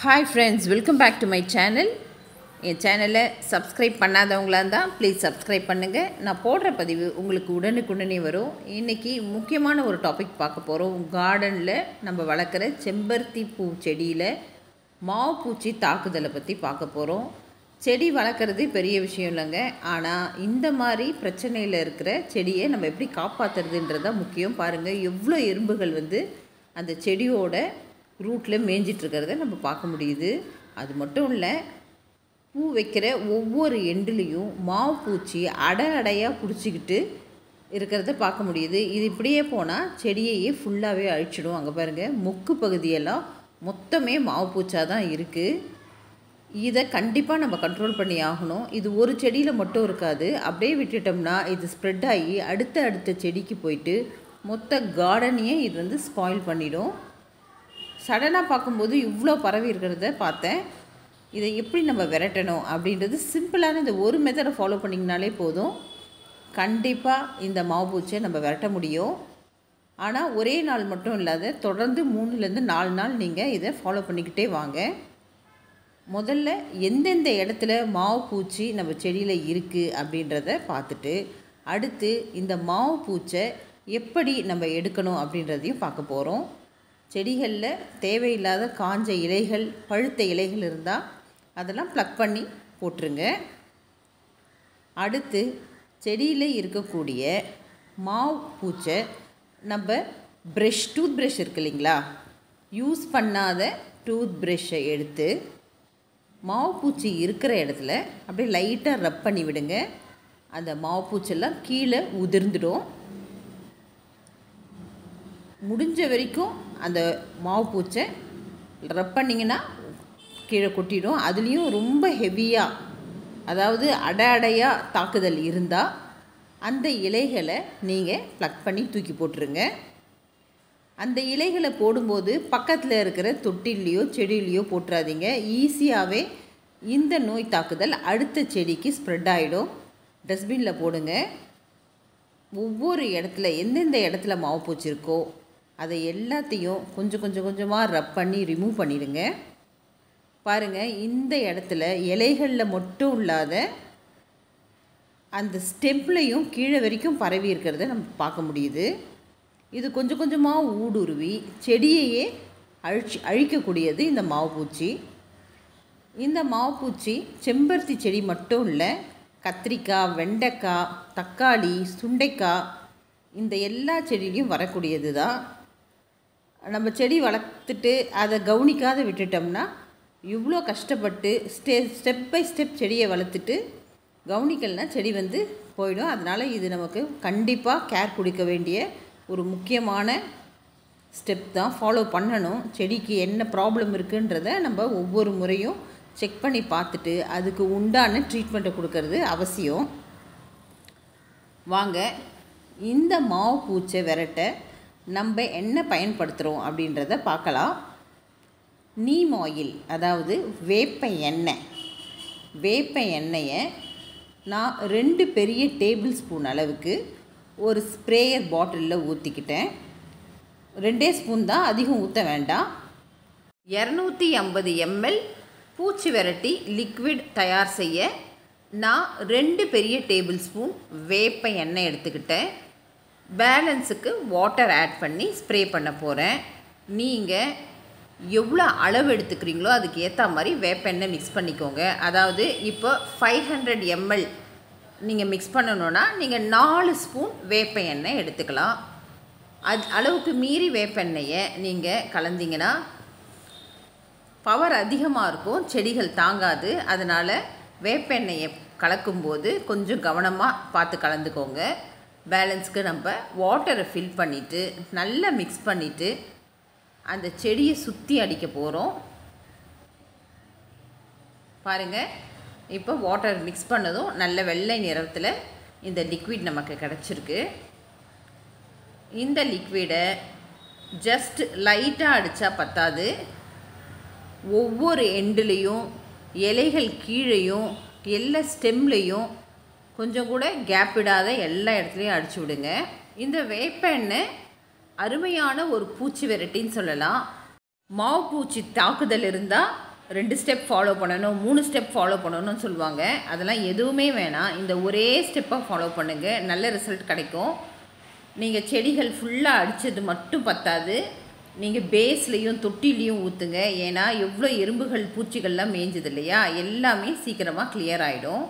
hi friends welcome back to my channel என் சேனலை சப்ஸ்கிரைப் பண்ணாதவங்களா இருந்தால் ப்ளீஸ் சப்ஸ்கிரைப் பண்ணுங்கள் நான் போடுற பதிவு உங்களுக்கு உடனுக்குடனே வரும் இன்றைக்கி முக்கியமான ஒரு டாபிக் பார்க்க போகிறோம் கார்டனில் நம்ம வளர்க்குற செம்பருத்தி பூ செடியில் மாவு பூச்சி தாக்குதலை பற்றி பார்க்க போகிறோம் செடி வளர்க்குறது பெரிய விஷயம் இல்லைங்க ஆனால் இந்த மாதிரி பிரச்சனையில் இருக்கிற செடியை நம்ம எப்படி காப்பாற்றுறதுன்றது தான் முக்கியம் பாருங்கள் எவ்வளோ எறும்புகள் வந்து அந்த செடியோட ரூட்டில் மேய்ஞ்சிட்ருக்கிறத நம்ம பார்க்க முடியுது அது மட்டும் இல்லை பூ வைக்கிற ஒவ்வொரு எண்டுலேயும் மாவு பூச்சி அடை அடையாக பிடிச்சிக்கிட்டு இருக்கிறத பார்க்க முடியுது இது இப்படியே போனால் செடியையே ஃபுல்லாகவே அழிச்சிடும் அங்கே பாருங்கள் மொக்கு பகுதியெல்லாம் மொத்தமே மாவு பூச்சாக தான் இருக்குது இதை கண்டிப்பாக நம்ம கண்ட்ரோல் பண்ணி ஆகணும் இது ஒரு செடியில் மட்டும் இருக்காது அப்படியே விட்டுட்டோம்னா இது ஸ்ப்ரெட் ஆகி அடுத்த அடுத்த செடிக்கு போயிட்டு மொத்த கார்டனையே இது வந்து ஸ்பாயில் பண்ணிடும் சடனாக பார்க்கும்போது இவ்வளோ பரவி இருக்கிறத பார்த்தேன் இதை எப்படி நம்ம விரட்டணும் அப்படின்றது சிம்பிளான இந்த ஒரு மெத்தடை ஃபாலோ பண்ணிங்கனாலே போதும் கண்டிப்பாக இந்த மாவு பூச்சியை நம்ம விரட்ட முடியும் ஆனால் ஒரே நாள் மட்டும் இல்லாத தொடர்ந்து மூணுலேருந்து நாலு நாள் நீங்கள் இதை ஃபாலோ பண்ணிக்கிட்டே வாங்க முதல்ல எந்தெந்த இடத்துல மாவு பூச்சி நம்ம செடியில் இருக்குது அப்படின்றத பார்த்துட்டு அடுத்து இந்த மாவு பூச்சை எப்படி நம்ம எடுக்கணும் அப்படின்றதையும் பார்க்க போகிறோம் செடிகளில் தேவையில்லாத காஞ்ச இலைகள் பழுத்த இலைகள் இருந்தால் அதெல்லாம் ப்ளக் பண்ணி போட்டுருங்க அடுத்து செடியில் இருக்கக்கூடிய மாவு பூச்சை நம்ம ப்ரெஷ் டூத் ப்ரஷ் இருக்கு இல்லைங்களா யூஸ் பண்ணாத டூத் ப்ரஷ்ஷை எடுத்து மாவு பூச்சி இருக்கிற இடத்துல அப்படியே லைட்டாக ரப் பண்ணி விடுங்க அந்த மாவு பூச்செல்லாம் கீழே உதிர்ந்துடும் முடிஞ்ச வரைக்கும் அந்த மாவு பூச்சை ரப் பண்ணிங்கன்னா கீழே கொட்டிடும் அதுலேயும் ரொம்ப ஹெவியாக அதாவது அடை அடையாக தாக்குதல் இருந்தால் அந்த இலைகளை நீங்கள் ப்ளக் பண்ணி தூக்கி போட்டுருங்க அந்த இலைகளை போடும்போது பக்கத்தில் இருக்கிற தொட்டிலையோ செடியிலையோ போட்டுறாதீங்க ஈஸியாகவே இந்த நோய் தாக்குதல் அடுத்த செடிக்கு ஸ்ப்ரெட் ஆகிடும் டஸ்ட்பினில் போடுங்க ஒவ்வொரு இடத்துல எந்தெந்த இடத்துல மாவு பூச்சி இருக்கோ அதை எல்லாத்தையும் கொஞ்சம் கொஞ்சம் கொஞ்சமாக ரப் பண்ணி ரிமூவ் பண்ணிடுங்க பாருங்கள் இந்த இடத்துல இலைகளில் மட்டும் இல்லாத அந்த ஸ்டெம்ப்லையும் கீழே வரைக்கும் பரவி இருக்கிறத நம்ம பார்க்க முடியுது இது கொஞ்சம் கொஞ்சமாக ஊடுருவி செடியையே அழிச்சு அழிக்கக்கூடியது இந்த மாவுப்பூச்சி இந்த மாவுப்பூச்சி செம்பருத்தி செடி மட்டும் இல்லை கத்திரிக்காய் வெண்டைக்காய் தக்காளி சுண்டைக்காய் இந்த எல்லா செடியிலையும் வரக்கூடியது தான் நம்ம செடி வளர்த்துட்டு அதை கவனிக்காத விட்டுட்டோம்னா இவ்வளோ கஷ்டப்பட்டு ஸ்டெ ஸ்டெப் பை ஸ்டெப் செடியை வளர்த்துட்டு கவனிக்கலைனா செடி வந்து போயிடும் அதனால் இது நமக்கு கண்டிப்பாக கேர் கொடுக்க வேண்டிய ஒரு முக்கியமான ஸ்டெப் தான் ஃபாலோ பண்ணணும் செடிக்கு என்ன ப்ராப்ளம் இருக்குன்றத நம்ம ஒவ்வொரு முறையும் செக் பண்ணி பார்த்துட்டு அதுக்கு உண்டான ட்ரீட்மெண்ட்டை கொடுக்கறது அவசியம் வாங்க இந்த மாவு பூச்சை விரட்ட நம்ம என்ன பயன்படுத்துகிறோம் அப்படின்றத பார்க்கலாம் நீம் ஆயில் அதாவது வேப்ப எண்ணெய் வேப்ப எண்ணெயை நான் ரெண்டு பெரிய டேபிள் ஸ்பூன் அளவுக்கு ஒரு ஸ்ப்ரேயர் பாட்டிலில் ஊற்றிக்கிட்டேன் ரெண்டே ஸ்பூன் தான் அதிகம் ஊற்ற வேண்டாம் இரநூத்தி ஐம்பது எம்எல் பூச்சி விரட்டி லிக்விட் தயார் செய்ய நான் ரெண்டு பெரிய டேபிள் ஸ்பூன் வேப்ப எண்ணெய் எடுத்துக்கிட்டேன் பேலன்ஸுக்கு வாட்டர் ஆட் பண்ணி ஸ்ப்ரே பண்ண போகிறேன் நீங்கள் எவ்வளோ அளவு எடுத்துக்கிறீங்களோ அதுக்கு ஏற்ற மாதிரி வேப்பெண்ணெய் மிக்ஸ் பண்ணிக்கோங்க அதாவது இப்போ ஃபைவ் ஹண்ட்ரட் எம்எல் நீங்கள் மிக்ஸ் பண்ணணுன்னா நீங்கள் நாலு ஸ்பூன் வேப்ப எண்ணெய் எடுத்துக்கலாம் அது அளவுக்கு மீறி வேப்பெண்ணெயை நீங்கள் கலந்தீங்கன்னா பவர் அதிகமாக இருக்கும் செடிகள் தாங்காது அதனால் வேப்பெண்ணெயை கலக்கும்போது கொஞ்சம் கவனமாக பார்த்து கலந்துக்கோங்க பேலன்ஸ்க்கு நம்ம வாட்டரை ஃபில் பண்ணிவிட்டு நல்லா மிக்ஸ் பண்ணிவிட்டு அந்த செடியை சுற்றி அடிக்க போகிறோம் பாருங்கள் இப்போ வாட்டர் மிக்ஸ் பண்ணதும் நல்ல வெள்ளை நிறத்தில் இந்த லிக்விட் நமக்கு கிடச்சிருக்கு இந்த லிக்விடை ஜஸ்ட் லைட்டாக அடித்தா பத்தாது ஒவ்வொரு எண்டுலேயும் இலைகள் கீழேயும் எல்லா ஸ்டெம்லேயும் கொஞ்சம் கூட கேப் விடாத எல்லா இடத்துலையும் அடிச்சு விடுங்க இந்த வேப்ப எண்ணெய் அருமையான ஒரு பூச்சி விரட்டின்னு சொல்லலாம் மாவு பூச்சி தாக்குதல் இருந்தால் ரெண்டு ஸ்டெப் ஃபாலோ பண்ணணும் மூணு ஸ்டெப் ஃபாலோ பண்ணணும்னு சொல்லுவாங்க அதெல்லாம் எதுவுமே வேணாம் இந்த ஒரே ஸ்டெப்பாக ஃபாலோ பண்ணுங்கள் நல்ல ரிசல்ட் கிடைக்கும் நீங்கள் செடிகள் ஃபுல்லாக அடித்தது மட்டும் பத்தாது நீங்கள் பேஸ்லேயும் தொட்டிலையும் ஊற்றுங்க ஏன்னா எவ்வளோ எறும்புகள் பூச்சிகள்லாம் மேய்ஞ்சது இல்லையா எல்லாமே சீக்கிரமாக கிளியர் ஆகிடும்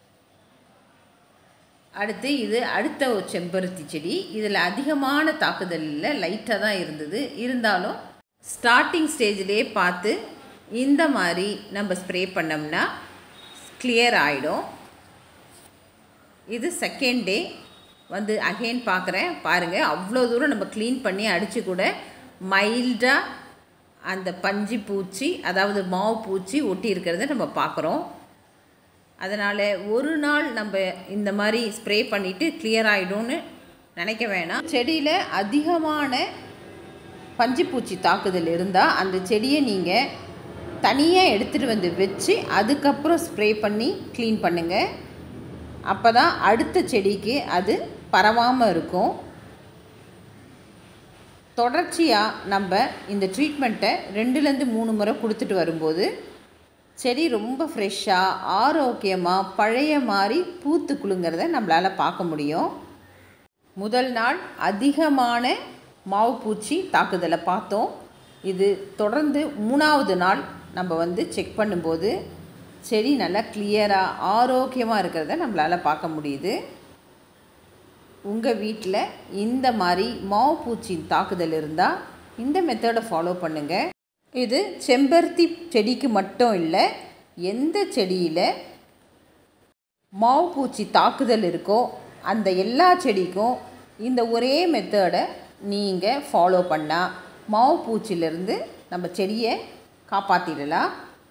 அடுத்து இது அடுத்த ஒரு செம்பருத்தி செடி இதில் அதிகமான தாக்குதல் இல்லை லைட்டாக தான் இருந்தது இருந்தாலும் ஸ்டார்டிங் ஸ்டேஜ்லேயே பார்த்து இந்த மாதிரி நம்ம ஸ்ப்ரே பண்ணோம்னா கிளியர் ஆகிடும் இது செகண்ட் டே வந்து அகெயின் பார்க்குறேன் பாருங்கள் அவ்வளோ தூரம் நம்ம க்ளீன் பண்ணி அடித்து கூட மைல்டாக அந்த பஞ்சு பூச்சி அதாவது மாவு பூச்சி ஒட்டி இருக்கிறத நம்ம பார்க்குறோம் அதனால் ஒரு நாள் நம்ம இந்த மாதிரி ஸ்ப்ரே பண்ணிவிட்டு கிளியர் ஆகிடும்னு நினைக்க வேணாம் செடியில் அதிகமான பஞ்சுப்பூச்சி தாக்குதல் இருந்தால் அந்த செடியை நீங்கள் தனியாக எடுத்துகிட்டு வந்து வச்சு அதுக்கப்புறம் ஸ்ப்ரே பண்ணி க்ளீன் பண்ணுங்கள் அப்போ தான் அடுத்த செடிக்கு அது பரவாமல் இருக்கும் தொடர்ச்சியாக நம்ம இந்த ட்ரீட்மெண்ட்டை ரெண்டுலேருந்து மூணு முறை கொடுத்துட்டு வரும்போது செடி ரொம்ப ஃப்ரெஷ்ஷாக ஆரோக்கியமாக பழைய மாதிரி பூத்து குலுங்கிறத நம்மளால் பார்க்க முடியும் முதல் நாள் அதிகமான மாவு பூச்சி தாக்குதலை பார்த்தோம் இது தொடர்ந்து மூணாவது நாள் நம்ம வந்து செக் பண்ணும்போது செடி நல்லா கிளியராக ஆரோக்கியமாக இருக்கிறத நம்மளால் பார்க்க முடியுது உங்கள் வீட்டில் இந்த மாதிரி மாவு பூச்சி தாக்குதல் இருந்தால் இந்த மெத்தடை ஃபாலோ பண்ணுங்கள் இது செம்பருத்தி செடிக்கு மட்டும் இல்லை எந்த செடியில் மாவு பூச்சி தாக்குதல் இருக்கோ அந்த எல்லா செடிக்கும் இந்த ஒரே மெத்தடை நீங்கள் ஃபாலோ பண்ணால் மாவு பூச்சியிலேருந்து நம்ம செடியை காப்பாற்றிடலாம்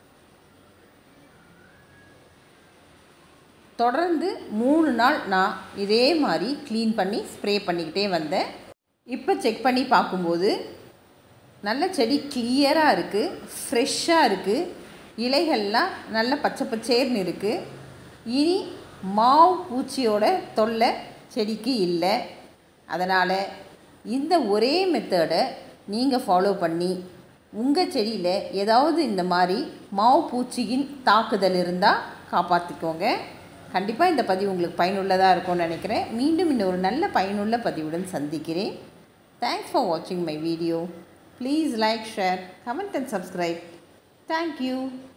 தொடர்ந்து மூணு நாள் நான் இதே மாதிரி க்ளீன் பண்ணி ஸ்ப்ரே பண்ணிக்கிட்டே வந்தேன் இப்போ செக் பண்ணி பார்க்கும்போது நல்ல செடி கிளியராக இருக்குது ஃப்ரெஷ்ஷாக இருக்குது இலைகள்லாம் நல்ல பச்சை பச்சேர்னு இருக்குது இனி மாவு பூச்சியோட தொல்லை செடிக்கு இல்லை அதனால் இந்த ஒரே மெத்தடை நீங்கள் ஃபாலோ பண்ணி உங்கள் செடியில் ஏதாவது இந்த மாதிரி மாவு பூச்சியின் தாக்குதல் இருந்தால் காப்பாற்றிக்கோங்க கண்டிப்பாக இந்த பதிவு உங்களுக்கு பயனுள்ளதாக இருக்கும்னு நினைக்கிறேன் மீண்டும் இன்னொரு நல்ல பயனுள்ள பதிவுடன் சந்திக்கிறேன் தேங்க்ஸ் ஃபார் வாட்சிங் my video please like share comment and subscribe thank you